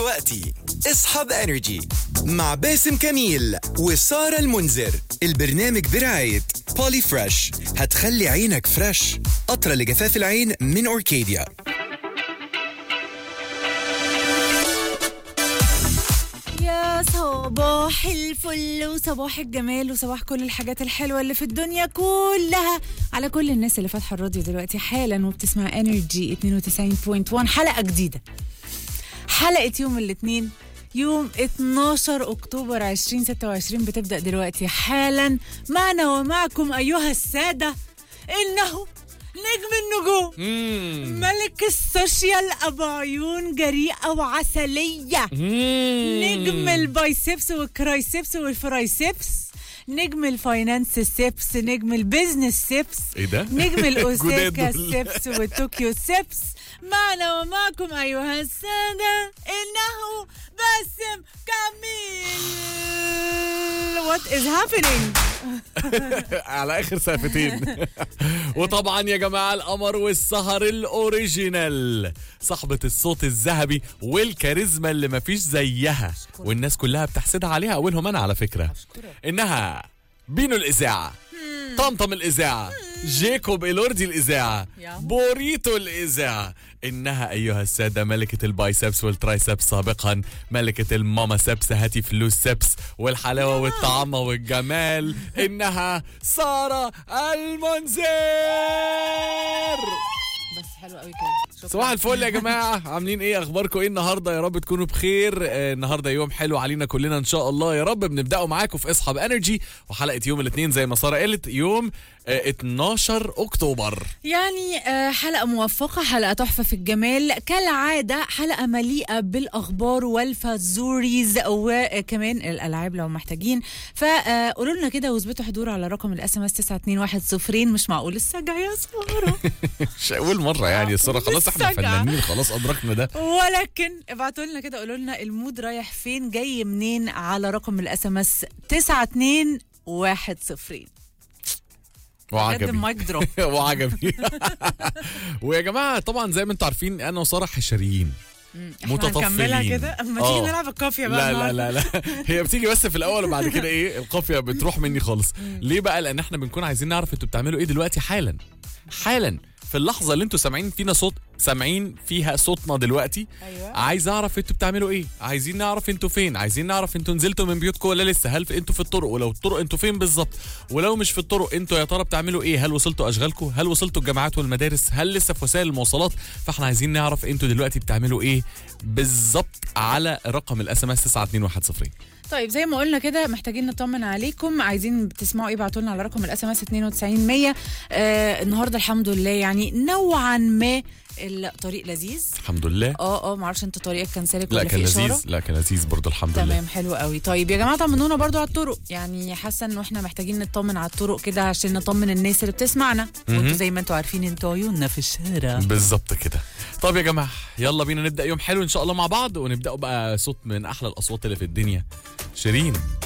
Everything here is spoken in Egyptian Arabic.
دلوقتي اصحاب انرجي مع باسم كميل وسارة المنذر البرنامج برعاية بولي فريش هتخلي عينك فريش قطرة لجفاف العين من أوركيديا يا صباح الفل وصباح الجمال وصباح كل الحاجات الحلوة اللي في الدنيا كلها على كل الناس اللي فاتحة الراديو دلوقتي حالا وبتسمع انرجي 92.1 حلقة جديدة حلقة يوم الاثنين يوم 12 اكتوبر 2026 بتبدأ دلوقتي حالا معنا ومعكم ايها السادة انه نجم النجوم ملك السوشيال ابو عيون جريئة وعسلية نجم البايسبس والكرايسبس والفرايسبس نجم الفاينانس سيبس نجم البيزنس سيبس ايه ده؟ نجم الاوساكا جداد دول. سيبس والطوكيو سيبس معنا ومعكم ايها الساده انه باسم كميل وات از هابينج على اخر سافتين وطبعا يا جماعه القمر والسهر الاوريجينال صاحبه الصوت الذهبي والكاريزما اللي مفيش زيها والناس كلها بتحسدها عليها اولهم انا على فكره انها بينو الاذاعه طمطم الاذاعه جيكوب الوردي الاذاعه يا. بوريتو الاذاعه انها ايها الساده ملكه البايسبس والترايسبس سابقا ملكه الماما سبس هاتي فلوس سبس والحلاوه والطعامه والجمال انها ساره المنذر بس حلو قوي كده شكراً. صباح الفل يا جماعه عاملين ايه اخباركم ايه النهارده يا رب تكونوا بخير آه النهارده يوم حلو علينا كلنا ان شاء الله يا رب بنبداوا معاكم في اصحاب انرجي وحلقه يوم الاثنين زي ما ساره قالت يوم آه 12 اكتوبر يعني آه، حلقة موفقة حلقة تحفة في الجمال كالعادة حلقة مليئة بالأخبار والفازوريز وكمان الألعاب لو محتاجين فقولوا لنا كده واثبتوا حضور على رقم الاس ام اس 921 مش معقول السجع يا سارة مش اول مره يعني الصراحه خلاص احنا لسه جا. فنانين خلاص ادركنا ده ولكن ابعتوا لنا كده قولوا لنا المود رايح فين جاي منين على رقم الاس ام اس 921 بجد وعجبي المايك دروب وعجبي ويا جماعه طبعا زي ما انتم عارفين انا وساره حشريين احنا متطفلين. هنكملها كده اما تيجي آه. نلعب القافية بقى لا لا النهاردة. لا لا هي بتيجي بس في الاول وبعد كده ايه القافيه بتروح مني خالص ليه بقى لان احنا بنكون عايزين نعرف انتوا بتعملوا ايه دلوقتي حالا حالا في اللحظه اللي انتوا سامعين فينا صوت سامعين فيها صوتنا دلوقتي أيوة. عايز اعرف انتوا بتعملوا ايه عايزين نعرف انتوا فين عايزين نعرف انتوا نزلتوا من بيوتكم ولا لسه هل في انتوا في الطرق ولو الطرق انتوا فين بالظبط ولو مش في الطرق انتوا يا ترى بتعملوا ايه هل وصلتوا اشغالكم هل وصلتوا الجامعات والمدارس هل لسه في وسائل المواصلات فاحنا عايزين نعرف انتوا دلوقتي بتعملوا ايه بالظبط على رقم الاس ام اس 92110 طيب زي ما قلنا كده محتاجين نطمن عليكم عايزين تسمعوا ايه ابعتوا لنا على رقم الاس ام اس 92100 آه النهارده الحمد لله يعني نوعا ما الطريق لذيذ الحمد لله اه اه معرفش انت طريقك كان سالك لا ولا كان في اشاره لذيذ لا كان لذيذ برضه الحمد لله تمام حلو قوي طيب يا جماعه طمنونا برضو على الطرق يعني حاسه انه احنا محتاجين نطمن على الطرق كده عشان نطمن الناس اللي بتسمعنا وانتوا زي ما انتوا عارفين انتوا عيوننا في الشارع بالظبط كده طب يا جماعه يلا بينا نبدا يوم حلو ان شاء الله مع بعض ونبداوا بقى صوت من احلى الاصوات اللي في الدنيا شيرين